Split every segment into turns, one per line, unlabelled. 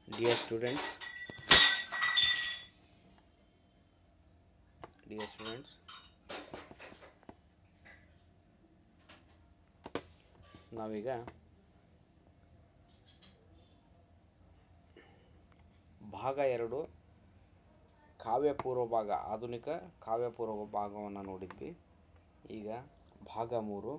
Dear students, dear students, ನಾವೀಗ ಭಾಗ ಎರಡು ಕಾವ್ಯ ಪೂರ್ವ ಭಾಗ ಆಧುನಿಕ ಕಾವ್ಯ ಪೂರ್ವ ಭಾಗವನ್ನು ನೋಡಿದ್ವಿ ಈಗ ಭಾಗ ಮೂರು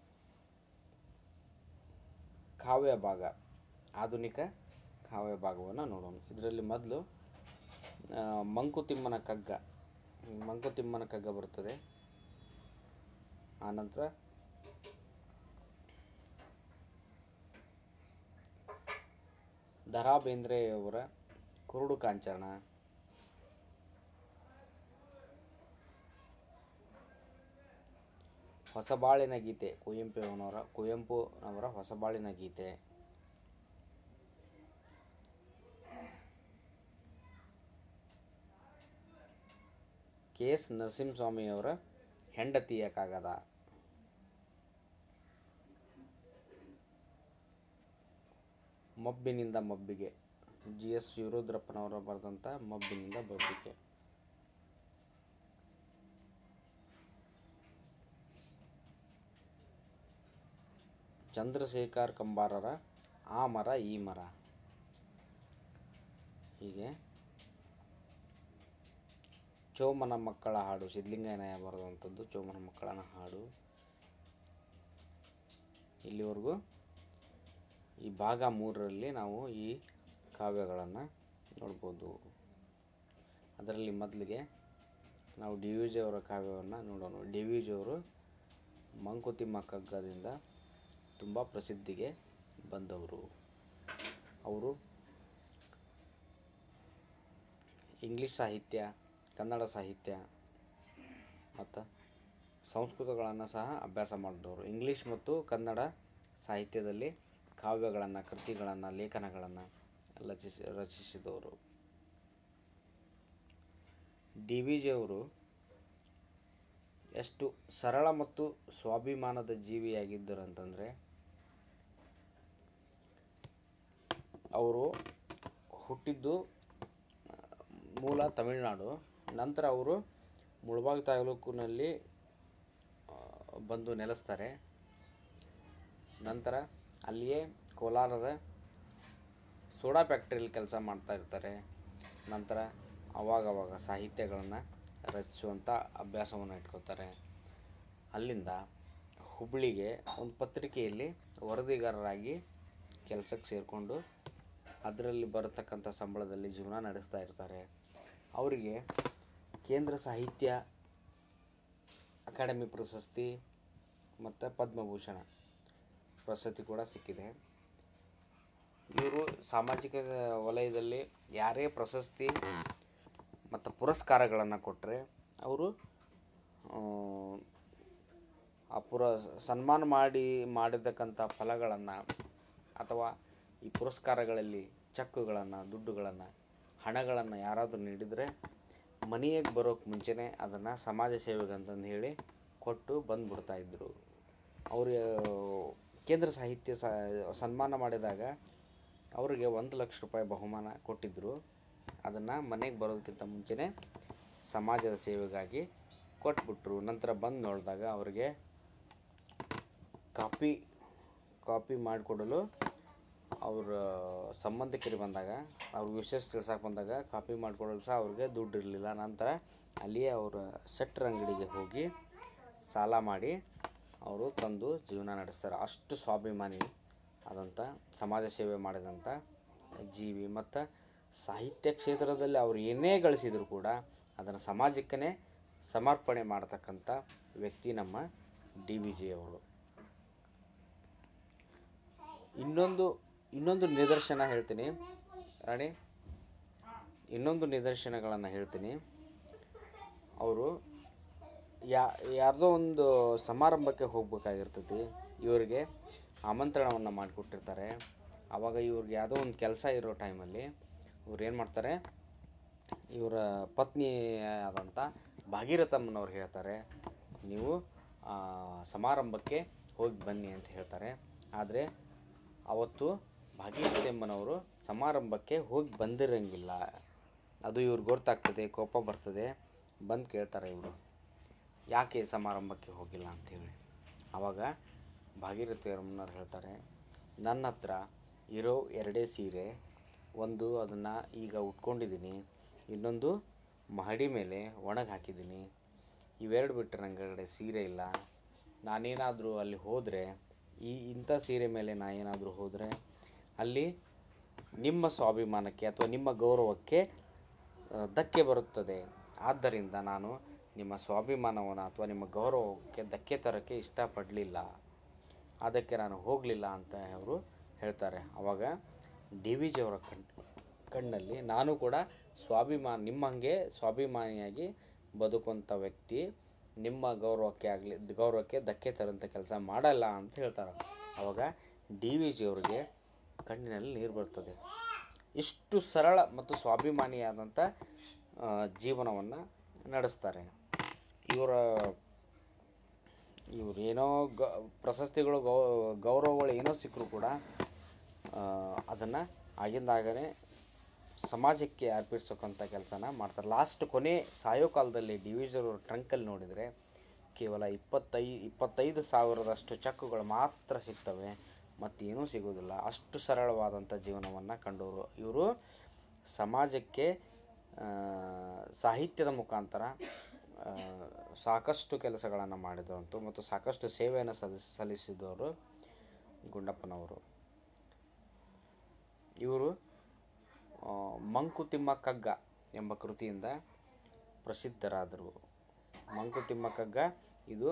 ಕಾವ್ಯ ಭಾಗ ಆಧುನಿಕ ಕಾವ್ಯ ಭಾಗವನ್ನು ನೋಡೋಣ ಇದರಲ್ಲಿ ಮೊದಲು ಆ, ಮಂಕುತಿಮ್ಮನ ಕಗ್ಗ ಮಂಕುತಿಮ್ಮನ ಕಗ್ಗ ಬರ್ತದೆ ಆನಂತರ ದರಾ ಬೇಂದ್ರೆಯವರ ಕುರುಡು ಕಾಂಚರಣ ಹೊಸಬಾಳಿನ ಗೀತೆ ಕುವೆಂಪುವನವರ ಕುವೆಂಪುನವರ ಹೊಸಬಾಳಿನ ಗೀತೆ ಕೆ ಎಸ್ ನರಸಿಂಹಸ್ವಾಮಿಯವರ ಹೆಂಡತಿಯ ಕಾಗದ ಮಬ್ಬಿನಿಂದ ಮಬ್ಬಿಗೆ ಜಿ ಎಸ್ ಶಿವರುದ್ರಪ್ಪನವರು ಬರೆದಂಥ ಮಬ್ಬಿನಿಂದ ಮಬ್ಬಿಗೆ ಚಂದ್ರಶೇಖರ್ ಕಂಬಾರರ ಆ ಮರ ಈ ಮರ ಹೀಗೆ ಚೋಮನ ಮಕ್ಕಳ ಹಾಡು ಸಿದ್ಲಿಂಗಯ್ಯನಯ್ಯ ಬರೆದಂಥದ್ದು ಚೋಮನ ಮಕ್ಕಳನ ಹಾಡು ಇಲ್ಲಿವರೆಗೂ ಈ ಭಾಗ ಮೂರರಲ್ಲಿ ನಾವು ಈ ಕಾವ್ಯಗಳನ್ನು ನೋಡ್ಬೋದು ಅದರಲ್ಲಿ ಮೊದಲಿಗೆ ನಾವು ಡಿ ವಿ ಜಿ ಅವರ ಕಾವ್ಯವನ್ನು ನೋಡೋಣ ಡಿ ವಿ ಜಿ ಅವರು ಮಂಕುತಿಮ್ಮ ಕಗ್ಗದಿಂದ ತುಂಬ ಪ್ರಸಿದ್ಧಿಗೆ ಬಂದವರು ಅವರು ಇಂಗ್ಲೀಷ್ ಸಾಹಿತ್ಯ ಕನ್ನಡ ಸಾಹಿತ್ಯ ಮತ್ತು ಸಂಸ್ಕೃತಗಳನ್ನು ಸಹ ಅಭ್ಯಾಸ ಮಾಡಿದವರು ಇಂಗ್ಲೀಷ್ ಮತ್ತು ಕನ್ನಡ ಸಾಹಿತ್ಯದಲ್ಲಿ ಕಾವ್ಯಗಳನ್ನು ಕೃತಿಗಳನ್ನು ಲೇಖನಗಳನ್ನು ರಚಿಸಿ ರಚಿಸಿದವರು ಡಿ ವಿ ಜಿಯವರು ಎಷ್ಟು ಸರಳ ಮತ್ತು ಸ್ವಾಭಿಮಾನದ ಜೀವಿಯಾಗಿದ್ದರು ಅಂತಂದರೆ ಅವರು ಹುಟ್ಟಿದ್ದು ಆ, ಮೂಲ ತಮಿಳುನಾಡು ನಂತರ ಅವರು ಮುಳಬಾಗ್ ತಾಲೂಕಿನಲ್ಲಿ ಆ, ಬಂದು ನೆಲೆಸ್ತಾರೆ ನಂತರ ಅಲ್ಲಿಯೇ ಕೋಲಾರದ ಸೋಡಾ ಫ್ಯಾಕ್ಟ್ರಿಯಲ್ಲಿ ಕೆಲಸ ಮಾಡ್ತಾ ಇರ್ತಾರೆ ನಂತರ ಅವಾಗವಾಗ ಸಾಹಿತ್ಯಗಳನ್ನು ರಚಿಸುವಂಥ ಅಭ್ಯಾಸವನ್ನು ಇಟ್ಕೋತಾರೆ ಅಲ್ಲಿಂದ ಹುಬ್ಬಳ್ಳಿಗೆ ಒಂದು ಪತ್ರಿಕೆಯಲ್ಲಿ ವರದಿಗಾರರಾಗಿ ಕೆಲಸಕ್ಕೆ ಸೇರಿಕೊಂಡು ಅದರಲ್ಲಿ ಬರತಕ್ಕಂಥ ಸಂಬಳದಲ್ಲಿ ಜೀವನ ನಡೆಸ್ತಾ ಇರ್ತಾರೆ ಅವರಿಗೆ ಕೇಂದ್ರ ಸಾಹಿತ್ಯ ಅಕಾಡೆಮಿ ಪ್ರಶಸ್ತಿ ಮತ್ತು ಪದ್ಮಭೂಷಣ ಪ್ರಶಸ್ತಿ ಕೂಡ ಸಿಕ್ಕಿದೆ ಇವರು ಸಾಮಾಜಿಕ ವಲಯದಲ್ಲಿ ಯಾರೇ ಪ್ರಶಸ್ತಿ ಮತ್ತು ಪುರಸ್ಕಾರಗಳನ್ನು ಕೊಟ್ಟರೆ ಅವರು ಆ ಪುರ ಸನ್ಮಾನ ಮಾಡಿ ಮಾಡಿರ್ತಕ್ಕಂಥ ಫಲಗಳನ್ನು ಅಥವಾ ಈ ಪುರಸ್ಕಾರಗಳಲ್ಲಿ ಚೆಕ್ಗಳನ್ನು ದುಡ್ಡುಗಳನ್ನು ಹಣಗಳನ್ನು ಯಾರಾದರೂ ನೀಡಿದರೆ ಮನೆಗೆ ಬರೋಕ್ಕೆ ಮುಂಚೆನೇ ಅದನ್ನು ಸಮಾಜ ಸೇವೆಗೆ ಅಂತಂದು ಹೇಳಿ ಕೊಟ್ಟು ಬಂದುಬಿಡ್ತಾ ಇದ್ದರು ಅವರು ಕೇಂದ್ರ ಸಾಹಿತ್ಯ ಸ ಸನ್ಮಾನ ಮಾಡಿದಾಗ ಅವರಿಗೆ ಒಂದು ಲಕ್ಷ ರೂಪಾಯಿ ಬಹುಮಾನ ಕೊಟ್ಟಿದ್ದರು ಅದನ್ನು ಮನೆಗೆ ಬರೋದಕ್ಕಿಂತ ಮುಂಚೆನೇ ಸಮಾಜದ ಸೇವೆಗಾಗಿ ಕೊಟ್ಬಿಟ್ರು ನಂತರ ಬಂದು ನೋಡಿದಾಗ ಅವರಿಗೆ ಕಾಪಿ ಕಾಪಿ ಮಾಡಿಕೊಡಲು ಅವರ ಸಂಬಂಧಿಕರು ಬಂದಾಗ ಅವ್ರ ವಿಶೇಷ ತಿಳ್ಸಕ್ಕೆ ಬಂದಾಗ ಕಾಪಿ ಮಾಡಿಕೊಡಲು ಸಹ ಅವ್ರಿಗೆ ದುಡ್ಡು ಇರಲಿಲ್ಲ ನಂತರ ಅಲ್ಲಿಯೇ ಅವರ ಶೆಟ್ರ್ ಅಂಗಡಿಗೆ ಹೋಗಿ ಸಾಲ ಮಾಡಿ ಅವರು ತಂದು ಜೀವನ ನಡೆಸ್ತಾರೆ ಅಷ್ಟು ಸ್ವಾಭಿಮಾನಿ ಆದಂಥ ಸಮಾಜ ಸೇವೆ ಮಾಡಿದಂಥ ಜೀವಿ ಮತ್ತು ಸಾಹಿತ್ಯ ಕ್ಷೇತ್ರದಲ್ಲಿ ಅವರು ಏನೇ ಗಳಿಸಿದರೂ ಕೂಡ ಅದನ್ನು ಸಮಾಜಕ್ಕೇ ಸಮರ್ಪಣೆ ಮಾಡತಕ್ಕಂಥ ವ್ಯಕ್ತಿ ನಮ್ಮ ಡಿ ವಿ ಜಿ ಅವರು ಇನ್ನೊಂದು ಇನ್ನೊಂದು ನಿದರ್ಶನ ಹೇಳ್ತೀನಿ ರಾಣಿ ಇನ್ನೊಂದು ನಿದರ್ಶನಗಳನ್ನು ಹೇಳ್ತೀನಿ ಅವರು ಯಾ ಯಾರ್ದೋ ಒಂದು ಸಮಾರಂಭಕ್ಕೆ ಹೋಗ್ಬೇಕಾಗಿರ್ತೈತಿ ಇವರಿಗೆ ಆಮಂತ್ರಣವನ್ನು ಮಾಡಿಕೊಟ್ಟಿರ್ತಾರೆ ಆವಾಗ ಇವ್ರಿಗೆ ಯಾವುದೋ ಒಂದು ಕೆಲಸ ಇರೋ ಟೈಮಲ್ಲಿ ಇವ್ರು ಏನು ಮಾಡ್ತಾರೆ ಇವರ ಪತ್ನಿ ಆದಂಥ ಭಾಗೀರಥಮ್ಮನವ್ರು ಹೇಳ್ತಾರೆ ನೀವು ಆ, ಸಮಾರಂಭಕ್ಕೆ ಹೋಗಿ ಬನ್ನಿ ಅಂತ ಹೇಳ್ತಾರೆ ಆದರೆ ಅವತ್ತು ಭಾಗೀರಥಿ ಅಮ್ಮನವರು ಸಮಾರಂಭಕ್ಕೆ ಹೋಗಿ ಬಂದಿರಂಗಿಲ್ಲ ಅದು ಇವ್ರಿಗೆ ಗೊತ್ತಾಗ್ತದೆ ಕೋಪ ಬರ್ತದೆ ಬಂದು ಕೇಳ್ತಾರೆ ಇವರು ಯಾಕೆ ಸಮಾರಂಭಕ್ಕೆ ಹೋಗಿಲ್ಲ ಅಂಥೇಳಿ ಆವಾಗ ಭಾಗೀರಥಿ ಅಮ್ಮನವ್ರು ಹೇಳ್ತಾರೆ ನನ್ನ ಹತ್ರ ಇರೋ ಎರಡೇ ಸೀರೆ ಒಂದು ಅದನ್ನು ಈಗ ಉಟ್ಕೊಂಡಿದ್ದೀನಿ ಇನ್ನೊಂದು ಮಹಡಿ ಮೇಲೆ ಒಣಗಿ ಹಾಕಿದ್ದೀನಿ ಇವೆರಡು ಬಿಟ್ಟರೆ ನಂಗೆ ಸೀರೆ ಇಲ್ಲ ನಾನೇನಾದರೂ ಅಲ್ಲಿ ಹೋದರೆ ಈ ಇಂಥ ಸೀರೆ ಮೇಲೆ ನಾ ಏನಾದರೂ ಹೋದರೆ ಅಲ್ಲಿ ನಿಮ್ಮ ಸ್ವಾಭಿಮಾನಕ್ಕೆ ಅಥವಾ ನಿಮ್ಮ ಗೌರವಕ್ಕೆ ಆ, ಧಕ್ಕೆ ಬರುತ್ತದೆ ಆದ್ದರಿಂದ ನಾನು ನಿಮ್ಮ ಸ್ವಾಭಿಮಾನವನ್ನು ಅಥವಾ ನಿಮ್ಮ ಗೌರವಕ್ಕೆ ಧಕ್ಕೆ ತರೋಕ್ಕೆ ಇಷ್ಟಪಡಲಿಲ್ಲ ಅದಕ್ಕೆ ನಾನು ಹೋಗಲಿಲ್ಲ ಅಂತ ಅವರು ಹೇಳ್ತಾರೆ ಆವಾಗ ಡಿ ವಿ ಜಿಯವರ ಕಣ್ ಕಣ್ಣಲ್ಲಿ ನಾನು ಕೂಡ ಸ್ವಾಭಿಮಾನ ನಿಮ್ಮಂಗೆ ಸ್ವಾಭಿಮಾನಿಯಾಗಿ ಬದುಕುವಂಥ ವ್ಯಕ್ತಿ ನಿಮ್ಮ ಗೌರವಕ್ಕೆ ಆಗಲಿ ಗೌರವಕ್ಕೆ ಧಕ್ಕೆ ತರೋಂಥ ಕೆಲಸ ಮಾಡಲ್ಲ ಅಂತ ಹೇಳ್ತಾರೆ ಆವಾಗ ಡಿ ವಿ ಜಿಯವ್ರಿಗೆ ಕಣ್ಣಿನಲ್ಲಿ ನೀರು ಬರ್ತದೆ ಇಷ್ಟು ಸರಳ ಮತ್ತು ಸ್ವಾಭಿಮಾನಿಯಾದಂಥ ಜೀವನವನ್ನು ನಡೆಸ್ತಾರೆ ಇವರ ಇವ್ರು ಏನೋ ಗ ಪ್ರಶಸ್ತಿಗಳು ಗೌ ಗೌರವಗಳು ಏನೋ ಸಿಕ್ಕರೂ ಕೂಡ ಅದನ್ನು ಆಗಿಂದಾಗನೇ ಸಮಾಜಕ್ಕೆ ಅರ್ಪಿಸೋಕ್ಕಂಥ ಕೆಲಸನ ಮಾಡ್ತಾರೆ ಲಾಸ್ಟ್ ಕೊನೆ ಸಾಯೋ ಕಾಲದಲ್ಲಿ ಡಿವಿಜರ್ ಟ್ರಂಕಲ್ಲಿ ನೋಡಿದರೆ ಕೇವಲ ಇಪ್ಪತ್ತೈ ಇಪ್ಪತ್ತೈದು ಸಾವಿರದಷ್ಟು ಚೆಕ್ಗಳು ಮಾತ್ರ ಸಿಗ್ತವೆ ಮತ್ತೇನೂ ಸಿಗೋದಿಲ್ಲ ಅಷ್ಟು ಸರಳವಾದಂಥ ಜೀವನವನ್ನು ಕಂಡವರು ಇವರು ಸಮಾಜಕ್ಕೆ ಆ, ಸಾಹಿತ್ಯದ ಮುಖಾಂತರ ಆ, ಸಾಕಷ್ಟು ಕೆಲಸಗಳನ್ನು ಮಾಡಿದಂತು ಮತ್ತು ಸಾಕಷ್ಟು ಸೇವೆಯನ್ನು ಸಲ್ಲಿಸ್ ಸಲ್ಲಿಸಿದವರು ಗುಂಡಪ್ಪನವರು ಇವರು ಆ, ಮಂಕುತಿಮ್ಮ ಕಗ್ಗ ಎಂಬ ಕೃತಿಯಿಂದ ಪ್ರಸಿದ್ಧರಾದರು ಮಂಕುತಿಮ್ಮ ಕಗ್ಗ ಇದು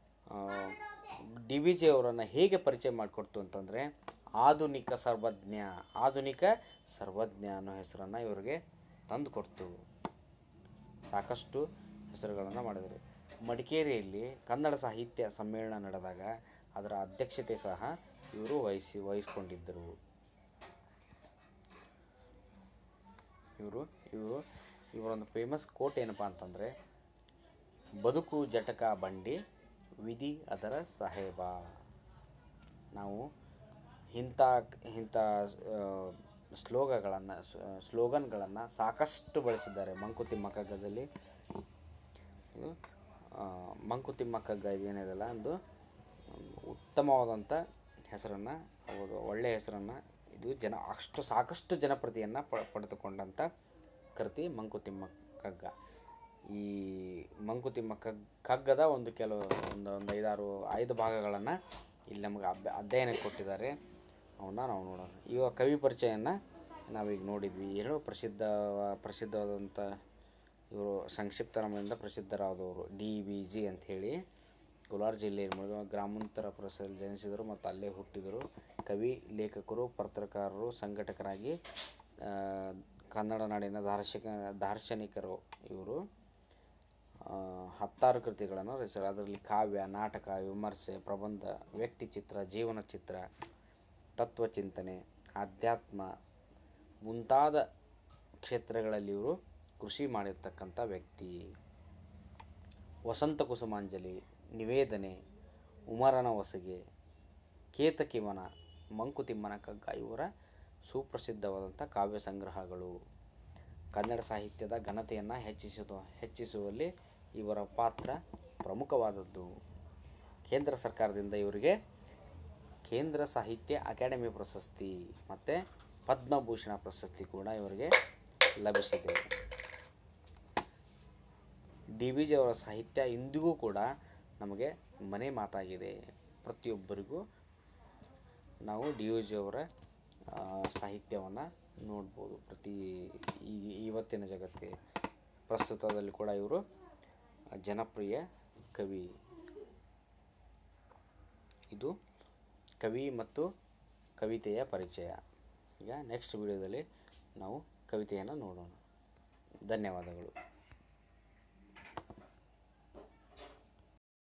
ಡಿ ವಿ ಜಿ ಅವರನ್ನು ಹೇಗೆ ಪರಿಚಯ ಮಾಡಿಕೊಡ್ತು ಅಂತಂದರೆ ಆಧುನಿಕ ಸರ್ವಜ್ಞ ಆಧುನಿಕ ಸರ್ವಜ್ಞ ಅನ್ನೋ ಹೆಸರನ್ನು ಇವರಿಗೆ ತಂದು ಕೊಡ್ತು ಸಾಕಷ್ಟು ಹೆಸರುಗಳನ್ನು ಮಾಡಿದರು ಮಡಿಕೇರಿಯಲ್ಲಿ ಕನ್ನಡ ಸಾಹಿತ್ಯ ಸಮ್ಮೇಳನ ನಡೆದಾಗ ಅದರ ಅಧ್ಯಕ್ಷತೆ ಸಹ ಇವರು ವಹಿಸಿ ವಹಿಸ್ಕೊಂಡಿದ್ದರು ಇವರು ಇವರು ಇವರೊಂದು ಫೇಮಸ್ ಕೋಟ್ ಏನಪ್ಪ ಅಂತಂದರೆ ಬದುಕು ಜಟಕ ಬಂಡಿ ವಿಧಿ ಅದರ ಸಾಹೇಬ ನಾವು ಇಂಥ ಇಂಥ ಸ್ಲೋಗಗಳನ್ನು ಸ್ಲೋಗನ್ಗಳನ್ನು ಸಾಕಷ್ಟು ಬಳಸಿದ್ದಾರೆ ಮಂಕುತಿಮ್ಮ ಕಗ್ಗದಲ್ಲಿ ಇದು ಆ, ಮಂಕುತಿಮ್ಮ ಕಗ್ಗ ಇದೇನಿದೆಲ್ಲ ಒಂದು ಉತ್ತಮವಾದಂಥ ಹೆಸರನ್ನು ಅವರು ಒಳ್ಳೆಯ ಹೆಸರನ್ನು ಇದು ಜನ ಅಷ್ಟು ಸಾಕಷ್ಟು ಜನಪ್ರಿಯತೆಯನ್ನು ಪ ಪಡೆದುಕೊಂಡಂಥ ಕೃತಿ ಮಂಕುತಿಮ್ಮ ಕಗ್ಗ ಈ ಮಂಕುತಿಮ್ಮ ಕಗ್ ಕಗ್ಗದ ಒಂದು ಕೆಲವು ಒಂದು ಒಂದು ಐದಾರು ಐದು ಭಾಗಗಳನ್ನು ಇಲ್ಲಿ ನಮಗೆ ಅಭ್ಯ ಅಧ್ಯಯನಕ್ಕೆ ಕೊಟ್ಟಿದ್ದಾರೆ ಅವನ್ನ ನಾವು ನೋಡೋಣ ಈಗ ಕವಿ ಪರಿಚಯನ ನಾವೀಗ ನೋಡಿದ್ವಿ ಏನು ಪ್ರಸಿದ್ಧ ಪ್ರಸಿದ್ಧವಾದಂಥ ಇವರು ಸಂಕ್ಷಿಪ್ತ ನಾಮದಿಂದ ಪ್ರಸಿದ್ಧರಾದವರು ಡಿ ವಿ ಜಿ ಅಂಥೇಳಿ ಕೋಲಾರ ಜಿಲ್ಲೆಯ ಮುಳುಗ ಗ್ರಾಮಾಂತರ ಪ್ರಸಲ್ಲಿ ಜನಿಸಿದರು ಮತ್ತು ಅಲ್ಲೇ ಹುಟ್ಟಿದರು ಕವಿ ಲೇಖಕರು ಪತ್ರಕಾರರು ಸಂಘಟಕರಾಗಿ ಆ, ಕನ್ನಡ ನಾಡಿನ ದಾರ್ಶನಿಕ ದಾರ್ಶನಿಕರು ಇವರು ಆ, ಹತ್ತಾರು ಕೃತಿಗಳನ್ನು ರಚಿಸಿದರು ಅದರಲ್ಲಿ ಕಾವ್ಯ ನಾಟಕ ವಿಮರ್ಶೆ ಪ್ರಬಂಧ ವ್ಯಕ್ತಿ ಚಿತ್ರ ಜೀವನ ಚಿತ್ರ ತತ್ವಚಿಂತನೆ ಆಧ್ಯಾತ್ಮ ಮುಂತಾದ ಕ್ಷೇತ್ರಗಳಲ್ಲಿ ಇವರು ಕೃಷಿ ಮಾಡಿರ್ತಕ್ಕಂಥ ವ್ಯಕ್ತಿ ವಸಂತ ಕುಸುಮಾಂಜಲಿ ನಿವೇದನೆ ಉಮರನ ವಸಗೆ ಕೇತಕಿಮನ ಮಂಕುತಿಮ್ಮನ ಕಗ್ಗ ಇವರ ಸುಪ್ರಸಿದ್ಧವಾದಂಥ ಕಾವ್ಯ ಸಂಗ್ರಹಗಳು ಕನ್ನಡ ಸಾಹಿತ್ಯದ ಘನತೆಯನ್ನು ಹೆಚ್ಚಿಸುವ ಹೆಚ್ಚಿಸುವಲ್ಲಿ ಇವರ ಪಾತ್ರ ಪ್ರಮುಖವಾದದ್ದು ಕೇಂದ್ರ ಸರ್ಕಾರದಿಂದ ಇವರಿಗೆ ಕೇಂದ್ರ ಸಾಹಿತ್ಯ ಅಕಾಡೆಮಿ ಪ್ರಶಸ್ತಿ ಮತ್ತು ಪದ್ಮಭೂಷಣ ಪ್ರಶಸ್ತಿ ಕೂಡ ಇವರಿಗೆ ಲಭಿಸಿದೆ ಡಿ ವಿ ಜಿ ಅವರ ಸಾಹಿತ್ಯ ಇಂದಿಗೂ ಕೂಡ ನಮಗೆ ಮನೆ ಮಾತಾಗಿದೆ ಪ್ರತಿಯೊಬ್ಬರಿಗೂ ನಾವು ಡಿ ಯು ಜಿ ಅವರ ಸಾಹಿತ್ಯವನ್ನು ನೋಡ್ಬೋದು ಪ್ರತಿ ಈ ಇವತ್ತಿನ ಜಗತ್ತಿಗೆ ಪ್ರಸ್ತುತದಲ್ಲಿ ಕೂಡ ಇವರು ಜನಪ್ರಿಯ ಕವಿ ಇದು ಕವಿ ಮತ್ತು ಕವಿತೆಯ ಪರಿಚಯ ಈಗ ನೆಕ್ಸ್ಟ್ ವಿಡಿಯೋದಲ್ಲಿ ನಾವು ಕವಿತೆಯನ್ನು ನೋಡೋಣ ಧನ್ಯವಾದಗಳು